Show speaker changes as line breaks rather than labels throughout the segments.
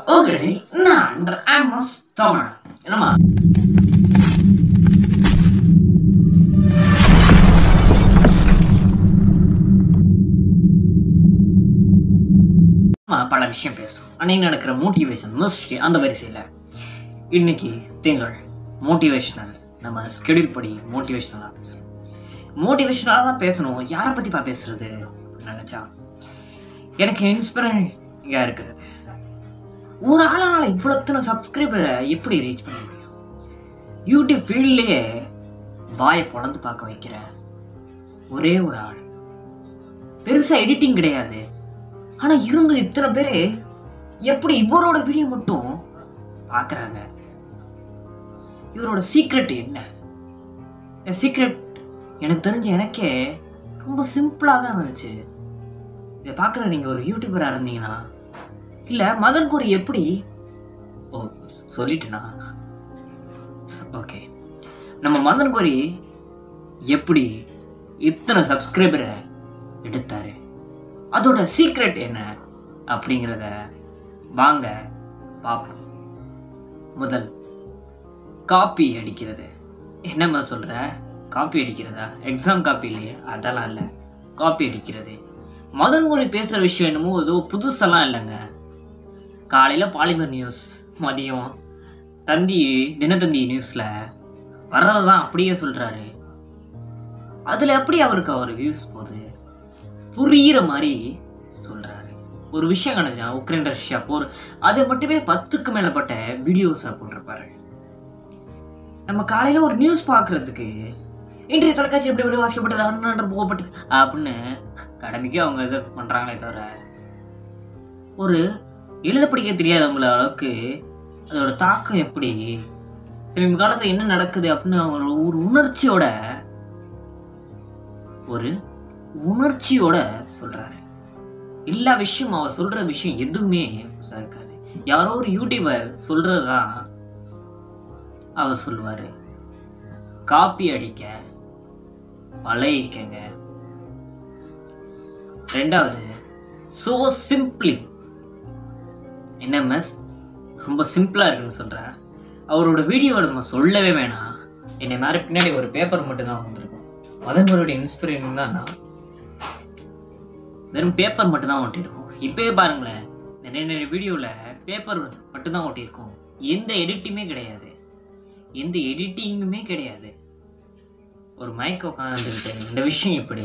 Okay நான் Amos Tamil என்னம்மா நம்ம பல விஷயம் பேசுவோம் அன்னைக்கு நடக்கிற மோட்டிவேஷன் மிஸ்ட்ரி அந்த வரிசையில் இன்னைக்கு திங்கள் மோட்டிவேஷனல் நம்ம ஸ்கெடியூல் படி மோட்டிவேஷனலாக பேசுகிறோம் மோட்டிவேஷனலாக தான் பேசணும் யாரை பற்றிப்பா பேசுறது நினச்சா எனக்கு இன்ஸ்பிரேஷனாக இருக்கிறது ஒரு ஆளால் இவ்வளோத்தனை சப்ஸ்கிரைபரை எப்படி ரீச் பண்ண முடியும் யூடியூப் ஃபீல்ட்லேயே வாயை பொழந்து பார்க்க வைக்கிற ஒரே ஒரு ஆள் பெருசாக எடிட்டிங் கிடையாது ஆனால் இருந்தும் இத்தனை பேர் எப்படி இவரோட வீடியோ மட்டும் பார்க்குறாங்க இவரோட சீக்ரெட் என்ன சீக்ரெட் எனக்கு தெரிஞ்ச எனக்கே ரொம்ப சிம்பிளாக தான் இருந்துச்சு இதை பார்க்குற நீங்கள் ஒரு யூடியூபராக இருந்தீங்கன்னா இல்லை மதன் கோரி எப்படி ஓ சொல்லிட்டேனா ஓகே நம்ம மதன் கோரி எப்படி இத்தனை சப்ஸ்கிரைபரை எடுத்தாரு அதோட சீக்ரெட் என்ன அப்படிங்கிறத வாங்க பார்ப்போம் முதல் காப்பி அடிக்கிறது என்னம்மா சொல்கிற காப்பி அடிக்கிறதா எக்ஸாம் காப்பி இல்லையே அதெல்லாம் இல்லை காப்பி அடிக்கிறது மதன் மொழி பேசுகிற விஷயம் என்னமோ ஏதோ புதுசெல்லாம் இல்லைங்க காலையில் பாலிமர் நியூஸ் மதியம் தந்தி தினத்தந்தி நியூஸில் வர்றது தான் அப்படியே சொல்கிறாரு அதில் எப்படி அவருக்கு அவர் வியூஸ் போகுது புரியிற மாதிரி சொல்கிறாரு ஒரு விஷயம் கிடைச்சா உக்ரைன் ரஷ்யா போர் அதை மட்டுமே பத்துக்கு மேலப்பட்ட வீடியோஸாக போட்டிருப்பாரு நம்ம காலையில் ஒரு நியூஸ் பார்க்குறதுக்கு இன்றைய தொலைக்காட்சி எப்படி எப்படி வாசிக்கப்பட்டது அண்ணாண்ட போகப்பட்டது அப்படின்னு கடமைக்கு அவங்க இது பண்ணுறாங்களே தவிர ஒரு எழுத படிக்க தெரியாதவங்கள அளவுக்கு அதோட தாக்கம் எப்படி சமீப காலத்தில் என்ன நடக்குது அப்படின்னு அவங்க ஒரு உணர்ச்சியோட ஒரு உணர்ச்சியோட சொல்றாரு எல்லா விஷயம் அவர் சொல்ற விஷயம் எதுவுமே புதுசா இருக்காது யாரோ ஒரு யூடியூபர் சொல்றதுதான் அவர் சொல்லுவாரு காப்பி அடிக்க பழகிக்கங்க ரெண்டாவது சோ சிம்பிளி என்எம்எஸ் ரொம்ப சிம்பிளா இருக்குன்னு சொல்றேன் அவரோட வீடியோவை நம்ம சொல்லவே வேணாம் என்னை மாதிரி பின்னாடி ஒரு பேப்பர் மட்டும்தான் வந்திருக்கும் மதன்வரோட இன்ஸ்பிரேஷன் தான் நான் வெறும் பேப்பர் மட்டும்தான் ஒட்டியிருக்கும் இப்போயே பாருங்களேன் நிறைய நிறைய வீடியோவில் பேப்பர் மட்டும்தான் ஒட்டியிருக்கும் எந்த எடிட்டிங்குமே கிடையாது எந்த எடிட்டிங்குமே கிடையாது ஒரு மைக் உட்காந்துருக்கு இந்த விஷயம் இப்படி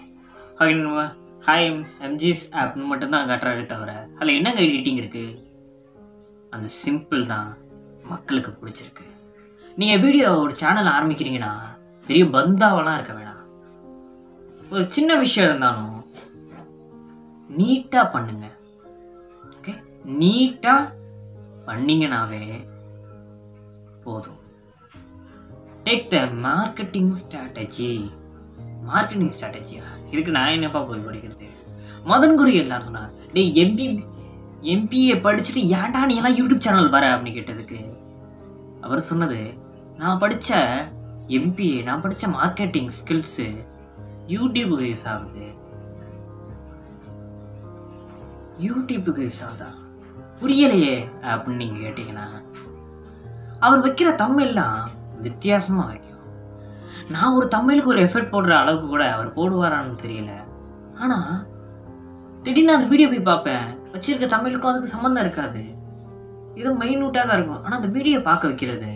ஹாய் எம்ஜிஸ் ஆப்னு மட்டும்தான் காட்டுறாரு தவிர அதில் என்னங்க எடிட்டிங் இருக்குது அந்த சிம்பிள் தான் மக்களுக்கு பிடிச்சிருக்கு நீங்கள் வீடியோ ஒரு சேனல் ஆரம்பிக்கிறீங்கன்னா பெரிய பந்தாவெல்லாம் இருக்க வேணாம் ஒரு சின்ன விஷயம் இருந்தாலும் நீட்டாக பண்ணுங்க ஓகே நீட்டாக பண்ணீங்கனாவே போதும் take the marketing strategy marketing ஸ்ட்ராட்டஜியா இருக்கு நான் என்னப்பா போய் படிக்கிறது மதன் குரு எல்லாரும் சொன்னார் டேய் எம்பி எம்பிஏ படிச்சுட்டு ஏன்டா நீ எல்லாம் யூடியூப் சேனல் வர அப்படின்னு கேட்டதுக்கு அவர் சொன்னது நான் படித்த எம்பிஏ நான் படித்த மார்க்கெட்டிங் ஸ்கில்ஸு யூடியூபுக்கு யூஸ் ஆகுது யூடியூபுக்கு யூஸ் ஆகுதா புரியலையே அப்படின்னு நீங்கள் கேட்டிங்கன்னா அவர் வைக்கிற தமிழ்லாம் வித்தியாசமாக வைக்கும் நான் ஒரு தமிழுக்கு ஒரு எஃபர்ட் போடுற அளவுக்கு கூட அவர் போடுவாரான்னு தெரியல ஆனால் திடீர்னு அந்த வீடியோ போய் பார்ப்பேன் வச்சிருக்க தமிழுக்கும் அதுக்கு சம்மந்தம் இருக்காது ஏதோ மைனூட்டாக தான் இருக்கும் ஆனால் அந்த வீடியோ பார்க்க வைக்கிறது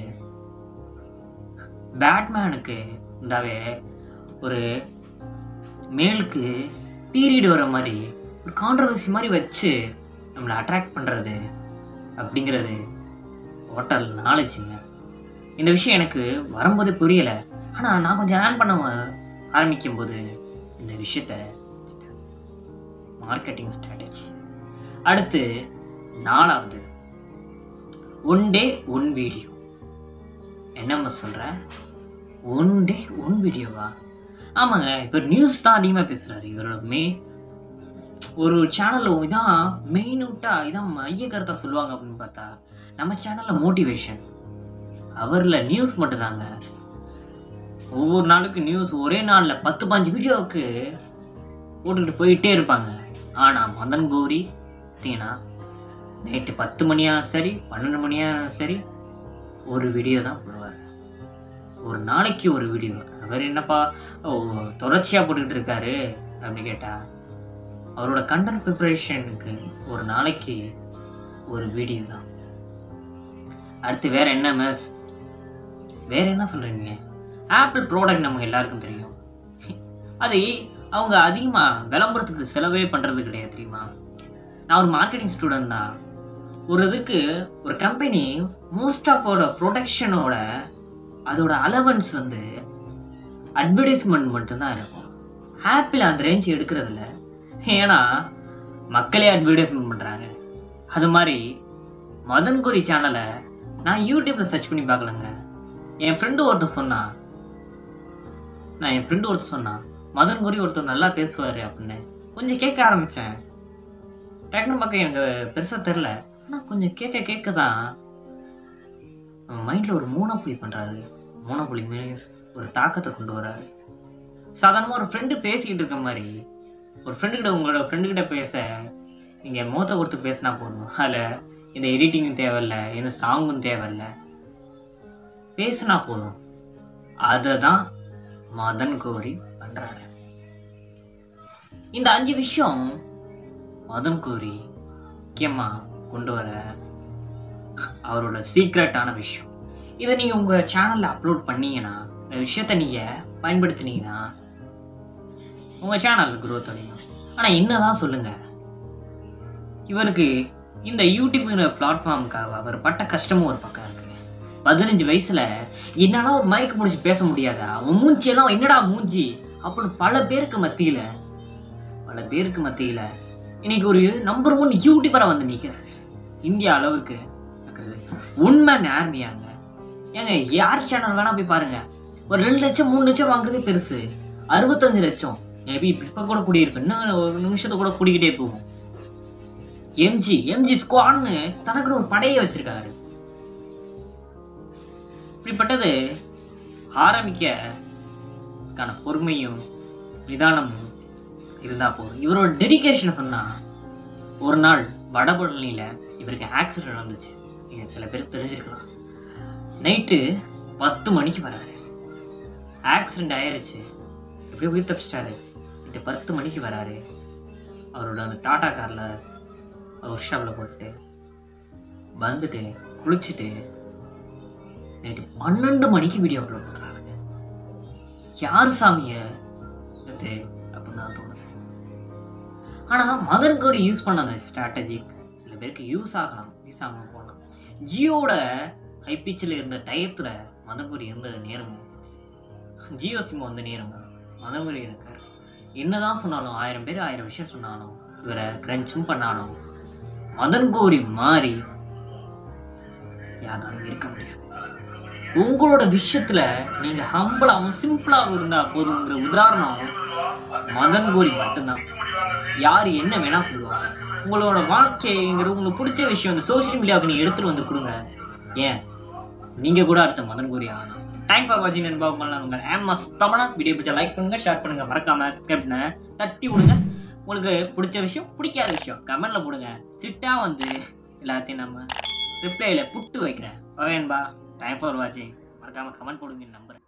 பேட்மேனுக்கு இந்தாவே ஒரு மேலுக்கு பீரியட் வர மாதிரி ஒரு கான்ட்ரவர்சி மாதிரி வச்சு நம்மளை அட்ராக்ட் பண்ணுறது அப்படிங்கிறது ஹோட்டல் நாலேஜுங்க இந்த விஷயம் எனக்கு வரும்போது புரியலை ஆனால் நான் கொஞ்சம் ஏர்ன் பண்ண ஆரம்பிக்கும் போது இந்த விஷயத்த மார்க்கெட்டிங் ஸ்ட்ராட்டஜி அடுத்து நாலாவது ஒன் டே ஒன் வீடியோ என்னம்மா சொல்கிறேன் ஒன் டே ஒன் வீடியோவா ஆமாங்க இப்போ நியூஸ் தான் அதிகமாக பேசுகிறாரு இவரோட மே ஒரு சேனலில் இதான் மெயினூட்டாக இதான் மைய கருத்தாக சொல்லுவாங்க அப்படின்னு பார்த்தா நம்ம சேனலில் மோட்டிவேஷன் அவரில் நியூஸ் மட்டும்தாங்க ஒவ்வொரு நாளுக்கு நியூஸ் ஒரே நாளில் பத்து பாஞ்சு வீடியோவுக்கு போட்டுக்கிட்டு போயிட்டே இருப்பாங்க ஆனால் மதன் கௌரி பார்த்தீங்கன்னா நைட்டு பத்து மணியா சரி பன்னெண்டு மணியா சரி ஒரு வீடியோ தான் போடுவார் ஒரு நாளைக்கு ஒரு வீடியோ அவர் என்னப்பா ஓ தொடர்ச்சியாக போட்டுக்கிட்டு இருக்காரு அப்படின்னு கேட்டா அவரோட கண்டென்ட் ப்ரிப்பரேஷனுக்கு ஒரு நாளைக்கு ஒரு வீடியோ தான் அடுத்து வேற என்ன மேஸ் வேற என்ன சொல்றீங்க ஆப்பிள் ப்ராடக்ட் நமக்கு எல்லாருக்கும் தெரியும் அது அவங்க அதிகமாக விளம்பரத்துக்கு செலவே பண்ணுறது கிடையாது தெரியுமா நான் ஒரு மார்க்கெட்டிங் ஸ்டூடெண்ட் தான் ஒரு இதுக்கு ஒரு கம்பெனி மோஸ்ட் ஆஃபோட ப்ரொடக்ஷனோட அதோட அலவன்ஸ் வந்து அட்வர்டைஸ்மெண்ட் மட்டும்தான் இருக்கும் ஆப்பிள் அந்த ரேஞ்ச் எடுக்கிறதில்ல ஏன்னா மக்களே அட்வர்டைஸ்மெண்ட் பண்ணுறாங்க அது மாதிரி மதன் கோரி சேனலை நான் யூடியூப்பில் சர்ச் பண்ணி பார்க்கலங்க என் ஃப்ரெண்டு ஒருத்தர் சொன்னான் நான் என் ஃப்ரெண்டு ஒருத்தர் சொன்னான் மதன் கோரி ஒருத்தர் நல்லா பேசுவார் அப்படின்னு கொஞ்சம் கேட்க ஆரம்பித்தேன் டக்குனு பார்க்க எனக்கு பெருசாக தெரில ஆனால் கொஞ்சம் கேட்க கேட்க தான் மைண்டில் ஒரு மூனப்புளி பண்ணுறாரு மூனப்புளி மீன்ஸ் ஒரு தாக்கத்தை கொண்டு வராரு சாதாரணமாக ஒரு ஃப்ரெண்டு பேசிக்கிட்டு இருக்க மாதிரி ஒரு ஃப்ரெண்டுக்கிட்ட உங்களோட ஃப்ரெண்டுக்கிட்ட பேச நீங்கள் மூத்த கொடுத்து பேசினா போதும் அதில் இந்த எடிட்டிங்கும் தேவையில்ல எந்த சாங்கும் தேவையில்ல பேசினா போதும் அதை தான் மதன் கோரி பண்ணுறாரு இந்த அஞ்சு விஷயம் மதன் கோரி முக்கியமாக கொண்டு வர அவரோட சீக்ரெட்டான விஷயம் இதை நீங்கள் உங்கள் சேனலில் அப்லோட் பண்ணீங்கன்னா இந்த விஷயத்த நீங்கள் பயன்படுத்தினீங்கன்னா உங்கள் சேனல் growth அடையும் ஆனால் என்னதான் சொல்லுங்கள் இவருக்கு இந்த யூடியூப்ங்கிற பிளாட்ஃபார்முக்காக அவர் பட்ட கஷ்டமும் ஒரு பக்கம் இருக்கு பதினஞ்சு வயசுல என்னால ஒரு மைக் முடிச்சு பேச முடியாதா உன் மூஞ்சியெல்லாம் என்னடா மூஞ்சி அப்படின்னு பல பேருக்கு மத்தியில பல பேருக்கு மத்தியில இன்னைக்கு ஒரு நம்பர் ஒன் யூடியூபரா வந்து நிக்கிறாரு இந்தியா அளவுக்கு இருக்குது. உண்மை நேர்மையாங்க ஏங்க யார் சேனல் வேணா போய் பாருங்க ஒரு ரெண்டு லட்சம் மூணு லட்சம் வாங்குறதே பெருசு அறுபத்தஞ்சு லட்சம் மேபி இப்போ கூட கூடியிருப்பேன் இன்னும் ஒரு நிமிஷத்தை கூட கூடிக்கிட்டே போகும் எம்ஜி எம்ஜி ஸ்குவாட்னு தனக்குன்னு ஒரு படையை வச்சிருக்காரு இப்படிப்பட்டது ஆரம்பிக்கக்கான பொறுமையும் நிதானமும் இருந்தா போதும் இவரோட டெடிகேஷனை சொன்னா ஒரு நாள் வடபழனியில இவருக்கு ஆக்சிடென்ட் வந்துச்சு நீங்க சில பேர் தெரிஞ்சிருக்கலாம் நைட்டு பத்து மணிக்கு வராரு ஆக்சிடென்ட் ஆயிருச்சு எப்படியோ உயிர் தப்பிச்சிட்டாரு நைட்டு பத்து மணிக்கு வராரு அவரோட அந்த டாடா காரில் ஒர்க் ஷாப்பில் போட்டுட்டு வந்துட்டு குளிச்சுட்டு நைட்டு பன்னெண்டு மணிக்கு வீடியோ அப்லோட் பண்ணுறாருங்க யார் சாமியை இது அப்படின்னு தான் தோணுது ஆனால் மதர் கோடி யூஸ் பண்ண அந்த ஸ்ட்ராட்டஜி சில பேருக்கு யூஸ் ஆகலாம் யூஸ் ஆகாமல் போகலாம் ஜியோட ஹை பிச்சில் இருந்த டயத்தில் மதகுடி இருந்த நேரமும் ஜியோ சிம் வந்த நேரமும் மதகுடி இருக்கார் என்னதான் சொன்னாலும் ஆயிரம் பேர் ஆயிரம் விஷயம் சொன்னாலும் இவரை கிரன்ச்சும் பண்ணாலும் மதன் கோரி மாறி யாராலும் இருக்க முடியாது உங்களோட விஷயத்துல நீங்க ஹம்பிளாகவும் சிம்பிளாகவும் இருந்தா போதுங்கிற உதாரணம் மதன் கோரி மட்டும்தான் யார் என்ன வேணா சொல்லுவாங்க உங்களோட வாழ்க்கைங்கிற உங்களுக்கு பிடிச்ச விஷயம் இந்த சோஷியல் மீடியாவுக்கு நீங்க எடுத்துட்டு வந்து கொடுங்க ஏன் நீங்க கூட அடுத்த மதன் கோரி ஆகலாம் தேங்க் ஃபார் வாட்சிங் நண்பா உங்கள் உங்கள் ஆமஸ் தமிழா வீடியோ பிடிச்சா லைக் பண்ணுங்க ஷேர் பண்ணுங்க மறக்காம சப்ஸ்கிரைப் பண்ண தட்டி விடுங்க உங்களுக்கு பிடிச்ச விஷயம் பிடிக்காத விஷயம் கமெண்ட்ல போடுங்க சிட்டா வந்து எல்லாத்தையும் நம்ம ரிப்ளைல புட்டு வைக்கிறேன் ஓகே நண்பா டைம் ஃபார் வாட்சிங் மறக்காம கமெண்ட் போடுங்க நம்புறேன்